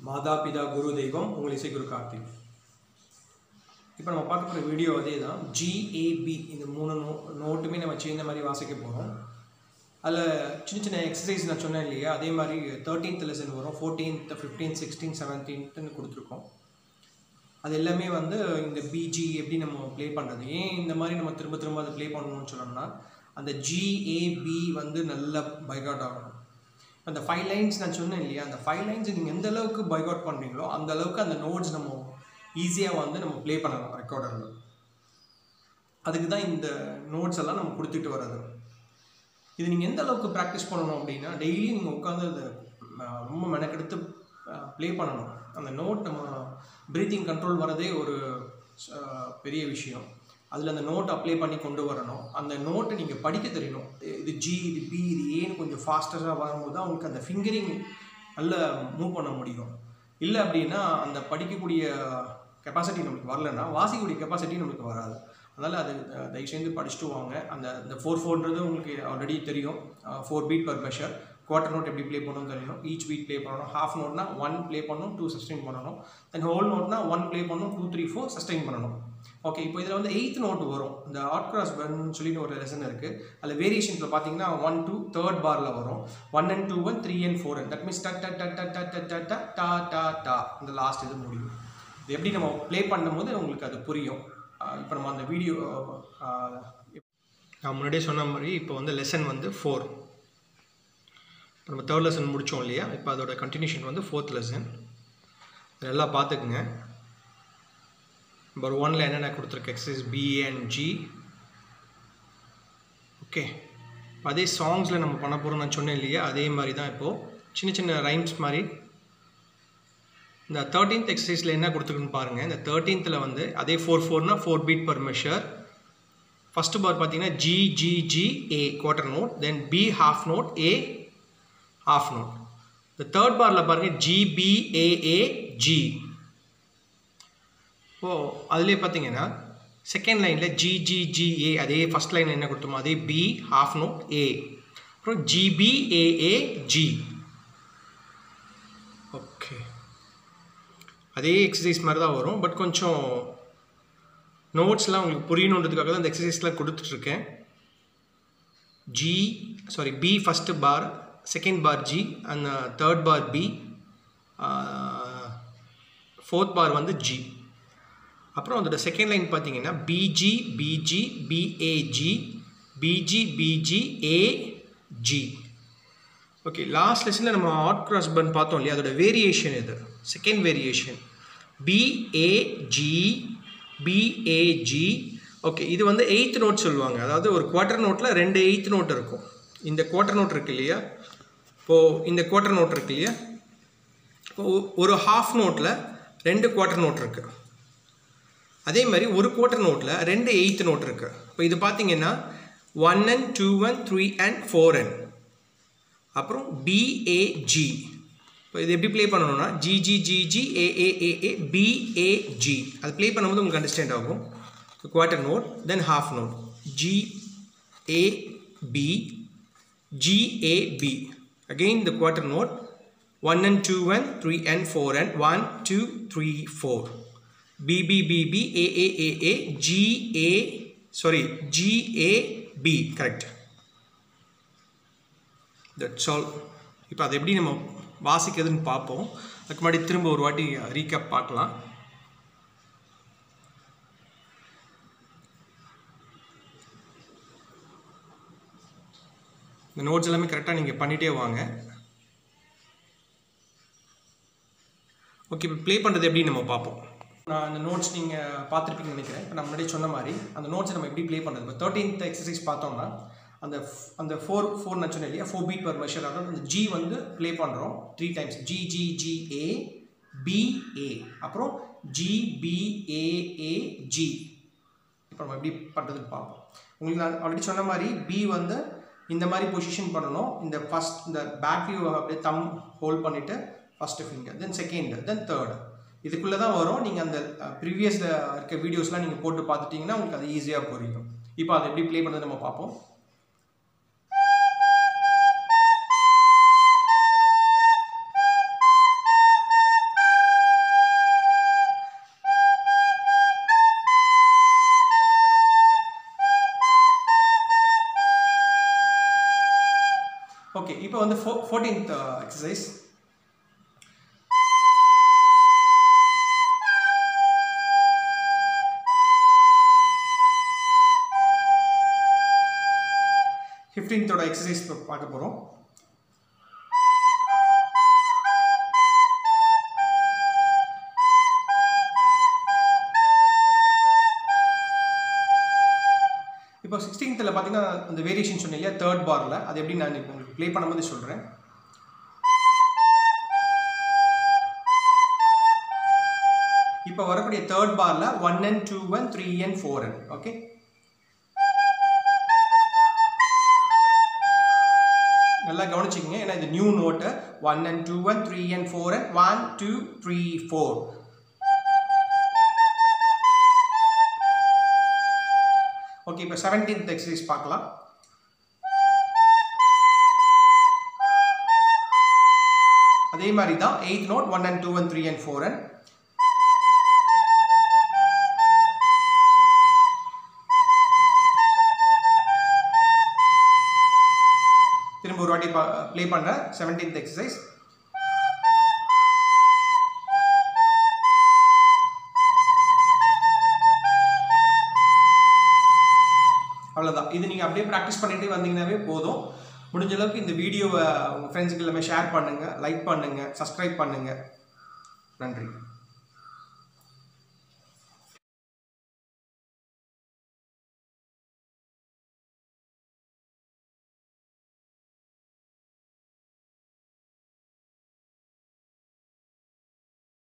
மாதா பிதா குரு தெய்வம் உங்கள் இசை குரு கார்த்திக் இப்போ நம்ம பார்க்க போகிற வீடியோ அதே தான் ஜிஏபி இந்த மூணு நோ நோட்டுமே நம்ம சேர்ந்த மாதிரி வாசிக்க போகிறோம் அதில் சின்ன சின்ன எக்ஸசைஸ் நான் சொன்னேன் இல்லையா அதே மாதிரி தேர்ட்டீன்த் லெசன் வரும் ஃபோர்டீன்த் ஃபிஃப்டீன் சிக்ஸ்டீன் செவன்டீன்த்துன்னு கொடுத்துருக்கோம் அது எல்லாமே வந்து இந்த பிஜி எப்படி நம்ம ப்ளே பண்ணுறது ஏன் இந்த மாதிரி நம்ம திரும்ப திரும்ப அதை ப்ளே பண்ணணும்னு சொன்னோம்னா அந்த ஜிஏபி வந்து நல்ல பைகாட் ஆகணும் அந்த ஃபைவ் லைன்ஸ் நான் சொன்னேன் இல்லையா அந்த ஃபைவ் லைன்ஸ் நீங்கள் எந்த அளவுக்கு பைகாட் பண்ணுறீங்களோ அந்த அளவுக்கு அந்த நோட்ஸ் நம்ம ஈஸியாக வந்து நம்ம ப்ளே பண்ணலாம் ரெக்கார்டரில் அதுக்கு தான் இந்த நோட்ஸ் எல்லாம் நம்ம கொடுத்துட்டு வர்றது இது நீங்கள் எந்த அளவுக்கு ப்ராக்டிஸ் பண்ணணும் அப்படின்னா டெய்லி நீங்கள் உட்காந்து அதை அஹ், ரொம்ப மெனக்கெடுத்து ப்ளே பண்ணணும் அந்த நோட் நம்ம ப்ரீத்திங் கண்ட்ரோல் வரதே ஒரு அஹ், பெரிய விஷயம் அதில் அந்த நோட் அப்ளை பண்ணி கொண்டு வரணும் அந்த நோட்டை நீங்கள் படிக்க தெரியணும் இது ஜி இது பி இது ஏன்னு கொஞ்சம் ஃபாஸ்டராக வரும்போது தான் உங்களுக்கு அந்த ஃபிங்கரிங் நல்லா மூவ் பண்ண முடியும் இல்லை அப்படின்னா அந்த படிக்கக்கூடிய கெப்பாசிட்டி நமக்கு வரலன்னா வாசிக்கக்கூடிய கெப்பாசிட்டி நமக்கு வராது அதனால் அது அஹ், தயவு செய்து படிச்சுட்டு வாங்க அந்த இந்த ஃபோர் ஃபோர்ன்றது உங்களுக்கு ஆல்ரெடி தெரியும் four beat per measure quarter note எப்படி ப்ளே பண்ணணும்னு தெரியும் ஈச் பீட் ப்ளே பண்ணணும் ஹாஃப் நோட்னா ஒன் ப்ளே பண்ணணும் டூ சஸ்டெயின் பண்ணணும் தென் ஹோல் நோட்னா ஒன் ப்ளே பண்ணணும் டூ த்ரீ ஃபோர் சஸ்டெயின் பண்ணணும் ஓகே இப்போ இதில் வந்து எயித் நோட் வரும் இந்த ஆட் கிராஸ் பர்ன்னு சொல்லிட்டு ஒரு லெசன் இருக்குது அதில் வேரியேஷன்ஸில் பார்த்தீங்கன்னா ஒன் டூ தேர்ட் பாரில் வரும் one and two one three and four that means டட் டட் டட் டட் டட் டட் டட் டா டா டா இந்த லாஸ்ட் இது முடியும் இது எப்படி நம்ம ப்ளே பண்ணும்போது உங்களுக்கு அது புரியும் இப்போ நம்ம அந்த வீடியோ நான் முன்னாடியே சொன்ன மாதிரி இப்போ வந்து லெசன் வந்து ஃபோர் நம்ம தேர்ட் லெசன் முடித்தோம் இல்லையா இப்போ அதோட கண்டினியூஷன் வந்து ஃபோர்த் லெசன் நல்லா பார்த்துக்குங்க நம்பர் ஒனில் என்னென்ன கொடுத்துருக்கு exercise B and G okay அதே சாங்ஸில் நம்ம பண்ண போகிறோம் நான் சொன்னேன் இல்லையா அதே மாதிரி தான் இப்போது சின்ன சின்ன ரைம்ஸ் மாதிரி இந்த தேர்ட்டீன்த் எக்ஸசைஸில் என்ன கொடுத்துருக்குன்னு பாருங்கள் இந்த தேர்ட்டீன்த்தில் வந்து அதே ஃபோர் ஃபோர்னா four beat per measure first bar பார்த்தீங்கன்னா G G G A quarter note then B half note A half note இந்த தேர்ட் பாரில் பாருங்கள் ஜிபிஏஏ ஜி ஓ அதுலேயே பார்த்தீங்கன்னா செகண்ட் லைனில் ஜிஜிஜிஏ அதே ஃபஸ்ட் லைன் என்ன கொடுத்தோமோ அதே பி ஹாஃப் நோட் ஏ அப்புறம் ஜிபிஏஏ ஜி ஓகே அதே எக்ஸசைஸ் மாதிரி தான் வரும் பட் கொஞ்சம் நோட்ஸ்லாம் உங்களுக்கு புரியணுன்றதுக்காக தான் இந்த எக்ஸசைஸ்லாம் கொடுத்துட்ருக்கேன் G sorry B first bar second bar G and third bar B fourth bar வந்து ஜி அப்புறம் அதோட செகண்ட் லைன் பார்த்தீங்கன்னா B G B G B A G B G B G A G okay last லெசனில் நம்ம ஆட் கிராஸ் பன் பார்த்தோம் இல்லையா அதோட வேரியேஷன் இது second variation B A G B A G okay இது வந்து எயித் நோட் சொல்லுவாங்க அதாவது ஒரு குவார்ட்டர் நோட்டில் ரெண்டு எயித் நோட் இருக்கும் இந்த குவார்ட்டர் நோட் இருக்கு இல்லையா இப்போது இந்த குவார்ட்டர் நோட் இருக்கு இல்லையா இப்போ ஒரு ஹாஃப் நோட்டில் ரெண்டு குவார்ட்டர் நோட் இருக்குது அதே மாதிரி ஒரு குவார்ட்டர் நோட்டில் ரெண்டு எயித் நோட் இருக்குது இப்போ இது பார்த்தீங்கன்னா one and two and three and four and அப்புறம் பிஏஜி இப்போ இது எப்படி ப்ளே பண்ணணும்னா ஜிஜிஜிஜி ஏஏஏஏ பிஏஜி அது ப்ளே பண்ணும்போது உங்களுக்கு அண்டர்ஸ்டாண்ட் ஆகும் quarter note then half note G A B G A B again the quarter note one and two and three and four and one two three four BBBB AAAA GA sorry GAB correct that's all இப்போ அதை எப்படி நம்ம வாசிக்கிறதுன்னு பார்ப்போம் அதுக்கு முன்னாடி திரும்ப ஒரு வாட்டி ரீகேப் பார்க்கலாம் இந்த நோட்ஸ் எல்லாமே கரெக்டாக நீங்கள் பண்ணிகிட்டே வாங்க ஓகே இப்போ ப்ளே பண்ணுறது எப்படி நம்ம பார்ப்போம் நான் அந்த நோட்ஸ் நீங்கள் பார்த்துருப்பீங்கன்னு நினைக்கிறேன் இப்போ நான் முன்னாடி சொன்ன மாதிரி அந்த நோட்ஸை நம்ம எப்படி ப்ளே பண்ணுறது இப்போ தேர்ட்டீன்த் எக்ஸசைஸ் பார்த்தோம்னா அந்த f- அந்த ஃபோர் ஃபோர் நான் சொன்னேன் இல்லையா ஃபோர் பீட் பர் மெஷர் அதாவது அந்த ஜி வந்து ப்ளே பண்ணுறோம் three times G G G A B A அப்புறம் ஜி பிஏஏ ஜி இப்போ நம்ம எப்படி பண்ணுறதுன்னு பார்ப்போம் உங்களுக்கு நான் ஆல்ரெடி சொன்ன மாதிரி பி வந்து இந்த மாதிரி பொசிஷன் பண்ணணும் இந்த ஃபஸ்ட் இந்த பேக் வியூ அப்படியே தம் ஹோல்ட் பண்ணிவிட்டு first finger then second then third இதுக்குள்ளே தான் வரும் நீங்கள் அந்த ப்ரீவியஸில் இருக்க வீடியோஸ்லாம் நீங்கள் போட்டு பார்த்துட்டிங்கன்னா உங்களுக்கு அது ஈஸியாக புரியும் இப்போ அதை எப்படி ப்ளே பண்ணுறது நம்ம பார்ப்போம் ஓகே இப்போ வந்து ஃபோ ஃபோர்டீன்த் எக்ஸசைஸ் ஃபிஃப்டீன்த்தோட எக்ஸசைஸ் பார்க்க போகிறோம் இப்போ சிக்ஸ்டீன்த்தில் பார்த்தீங்கன்னா அந்த வேரியேஷன் சொன்னேன் இல்லையா தேர்ட் பாரில் அது எப்படி நான் இப்போ உங்களுக்கு ப்ளே பண்ணும்போது சொல்கிறேன் இப்போ வரக்கூடிய தேர்ட் பாரில் one and two one three and four and okay நல்லா கவனிச்சிக்கங்க ஏன்னா இது new note one and two one three and four and one two three four okay இப்போ செவன்டீன்த் எக்ஸசைஸ் பார்க்கலாம் அதே மாதிரி தான் eighth note one and two and three and four and திரும்ப ஒரு வாட்டி ப்ளே பண்ணுறேன் செவன்டீன்த் எக்ஸசைஸ் அவ்வளோதான் இது நீங்கள் அப்படியே ப்ராக்டிஸ் பண்ணிகிட்டே வந்தீங்கன்னாவே போதும் முடிஞ்ச அளவுக்கு இந்த வீடியோவை உங்கள் ஃப்ரெண்ட்ஸுக்கு எல்லாமே ஷேர் பண்ணுங்கள் லைக் பண்ணுங்கள் சப்ஸ்கிரைப் பண்ணுங்கள் நன்றி